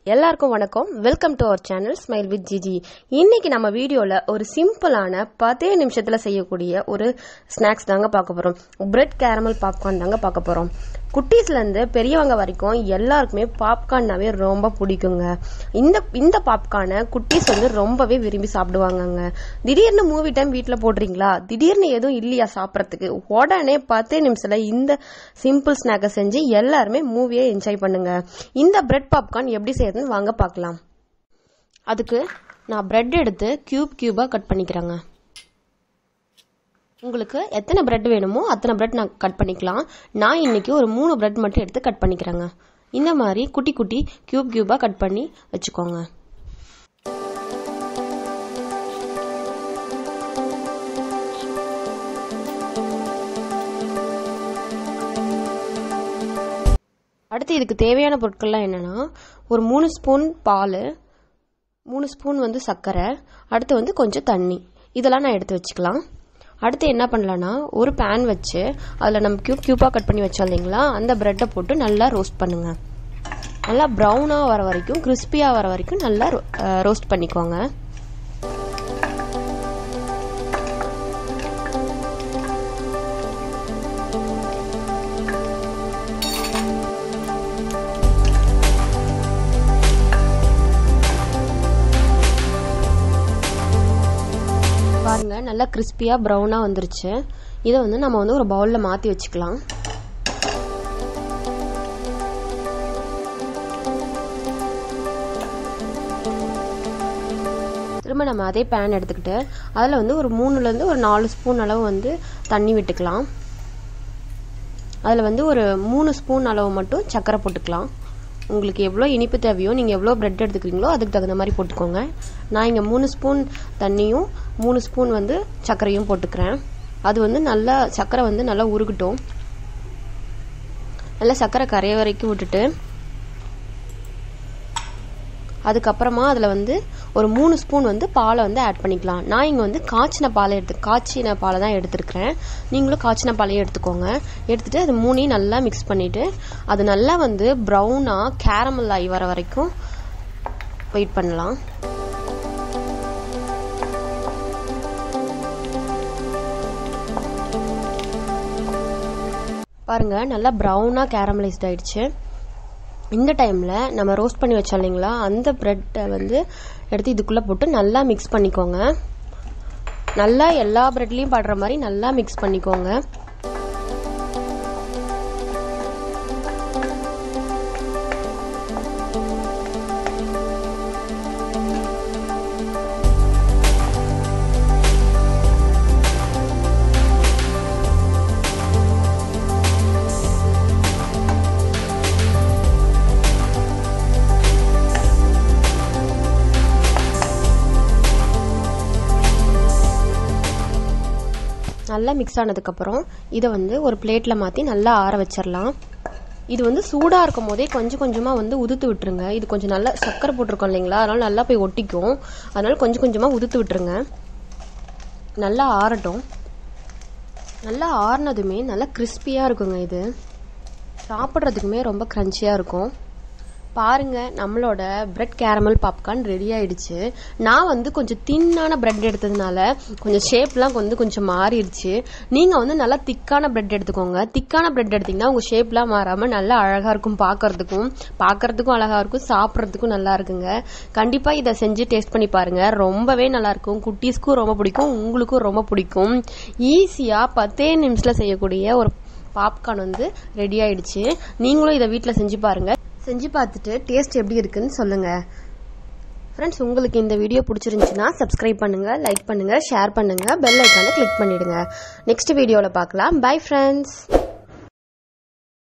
எல்லாருக்கும் வணக்கம் welcome to our channel smile with GG இன்னைக்கு நம்ம வீடியோல ஒரு சிம்பிளான பத்தே நிமிஷத்துல செய்யக்கூடிய ஒரு ஸ்நாக்ஸ் தாங்க பார்க்க போறோம் பிரெட் கேரமல் பாப்கார்ன் தாங்க பார்க்க போறோம் குட்டீஸ்ல இருந்து பெரியவங்க வரைக்கும் எல்லாருக்குமே பாப்கார்ன்னாவே ரொம்ப பிடிக்குங்க இந்த இந்த பாப்கார்னை குட்டீஸ் வந்து ரொம்பவே விரும்பி சாப்பிடுவாங்கங்க திடீர்னு மூவி டைம் வீட்டில் போடுறீங்களா திடீர்னு எதுவும் இல்லையா சாப்பிட்றதுக்கு உடனே பத்தே நிமிஷத்துல இந்த சிம்பிள் ஸ்நாக்கை செஞ்சு எல்லாருமே மூவியை என்ஜாய் பண்ணுங்க இந்த பிரெட் பாப்கார்ன் எப்படி செய்யறதுன்னு வாங்க பார்க்கலாம் அதுக்கு நான் பிரெட் எடுத்து கியூப் கியூபாக கட் பண்ணிக்கிறேங்க உங்களுக்கு எத்தனை பிரெட் வேணுமோ அத்தனை பிரெட் நான் கட் பண்ணிக்கலாம் நான் இன்னைக்கு ஒரு மூணு பிரெட் மட்டும் எடுத்து கட் பண்ணிக்கிறேங்க இந்த மாதிரி குட்டி குட்டி கியூப் கியூபாக கட் பண்ணி வச்சுக்கோங்க அடுத்து இதுக்கு தேவையான பொருட்கள்லாம் என்னென்னா ஒரு மூணு ஸ்பூன் பால் மூணு ஸ்பூன் வந்து சர்க்கரை அடுத்து வந்து கொஞ்சம் தண்ணி இதெல்லாம் நான் எடுத்து வச்சுக்கலாம் அடுத்து என்ன பண்ணலான்னா ஒரு பேன் வச்சு அதில் நம்ம க்யூப் க்யூப்பாக கட் பண்ணி வச்சோம் இல்லைங்களா அந்த ப்ரெட்டை போட்டு நல்லா ரோஸ்ட் பண்ணுங்க நல்லா ப்ரௌனாக வர வரைக்கும் கிறிஸ்பியாக வர வரைக்கும் நல்லா ரோஸ்ட் பண்ணிக்கோங்க பாருங்க நல்லா கிறிஸ்பியாக ப்ரௌனாக வந்துருச்சு இதை வந்து நம்ம வந்து ஒரு பவுலில் மாற்றி வச்சுக்கலாம் திரும்ப நம்ம அதே பேன் எடுத்துக்கிட்டு அதில் வந்து ஒரு மூணுலேருந்து ஒரு நாலு ஸ்பூன் அளவு வந்து தண்ணி விட்டுக்கலாம் அதில் வந்து ஒரு மூணு ஸ்பூன் அளவு மட்டும் சர்க்கரை போட்டுக்கலாம் உங்களுக்கு எவ்வளோ இனிப்பு தேவையோ நீங்கள் எவ்வளோ ப்ரெட் எடுத்துக்கிறீங்களோ அதுக்கு தகுந்த மாதிரி போட்டுக்கோங்க நான் இங்கே மூணு ஸ்பூன் தண்ணியும் மூணு ஸ்பூன் வந்து சர்க்கரையும் போட்டுக்கிறேன் அது வந்து நல்லா சர்க்கரை வந்து நல்லா உருகட்டும் நல்லா சர்க்கரை கரைய வரைக்கும் விட்டுட்டு அதுக்கப்புறமா அதில் வந்து ஒரு மூணு ஸ்பூன் வந்து பாலை வந்து ஆட் பண்ணிக்கலாம் நான் இங்கே வந்து காய்ச்சின பாலை எடுத்து காய்ச்சின பாலை தான் எடுத்துருக்கிறேன் நீங்களும் காய்ச்சின பாலையும் எடுத்துக்கோங்க எடுத்துகிட்டு அது மூணையும் நல்லா மிக்ஸ் பண்ணிவிட்டு அது நல்லா வந்து ப்ரௌனாக கேரமல் ஆகி வர வரைக்கும் வெயிட் பண்ணலாம் பாருங்க நல்லா ப்ரௌனாக கேரமலைஸ்ட் ஆயிடுச்சு இந்த டைமில் நம்ம ரோஸ்ட் பண்ணி வச்சோம் இல்லைங்களா அந்த ப்ரெட்டை வந்து எடுத்து இதுக்குள்ளே போட்டு நல்லா மிக்ஸ் பண்ணிக்கோங்க நல்லா எல்லா ப்ரெட்லேயும் படுற மாதிரி நல்லா மிக்ஸ் பண்ணிக்கோங்க நல்லா மிக்ஸ் ஆனதுக்கப்புறம் இதை வந்து ஒரு பிளேட்டில் மாற்றி நல்லா ஆற வச்சிடலாம் இது வந்து சூடாக இருக்கும் போதே கொஞ்சம் கொஞ்சமாக வந்து உதுத்து விட்டுருங்க இது கொஞ்சம் நல்லா சக்கரை போட்டிருக்கோம் இல்லைங்களா அதனால் நல்லா போய் ஒட்டிக்கும் அதனால் கொஞ்சம் கொஞ்சமாக உதுத்து விட்டுருங்க நல்லா ஆறட்டும் நல்லா ஆறுனதுமே நல்லா கிறிஸ்பியாக இருக்குங்க இது சாப்பிட்றதுக்குமே ரொம்ப க்ரன்ச்சியாக இருக்கும் பாருங்க நம்மளோட பிரெட் கேரமல் பாப்கார்ன் ரெடி ஆயிடுச்சு நான் வந்து கொஞ்சம் தின்னான பிரெட் எடுத்ததுனால கொஞ்சம் ஷேப்லாம் வந்து கொஞ்சம் மாறிடுச்சு நீங்க வந்து நல்லா திக்கான பிரெட் எடுத்துக்கோங்க திக்கான பிரெட் எடுத்தீங்கன்னா உங்க ஷேப்லாம் மாறாம நல்லா அழகா இருக்கும் பார்க்கறதுக்கும் பார்க்கறதுக்கும் அழகா இருக்கும் சாப்பிட்றதுக்கும் நல்லா இருக்குங்க கண்டிப்பா இதை செஞ்சு டேஸ்ட் பண்ணி பாருங்க ரொம்பவே நல்லா இருக்கும் குட்டீஸ்க்கும் ரொம்ப பிடிக்கும் உங்களுக்கும் ரொம்ப பிடிக்கும் ஈஸியா பத்தே நிமிஷத்துல செய்யக்கூடிய ஒரு பாப்கார்ன் வந்து ரெடி ஆயிடுச்சு நீங்களும் இதை வீட்டில் செஞ்சு பாருங்க செஞ்சு பார்த்துட்டு டேஸ்ட் எப்படி இருக்குன்னு சொல்லுங்க ஃப்ரெண்ட்ஸ் உங்களுக்கு இந்த வீடியோ பிடிச்சிருந்துச்சுன்னா சப்ஸ்கிரைப் பண்ணுங்க லைக் பண்ணுங்க ஷேர் பண்ணுங்க பெல் ஐக்கானை கிளிக் பண்ணிடுங்க நெக்ஸ்ட் வீடியோவில் பார்க்கலாம் பை ஃப்ரெண்ட்ஸ்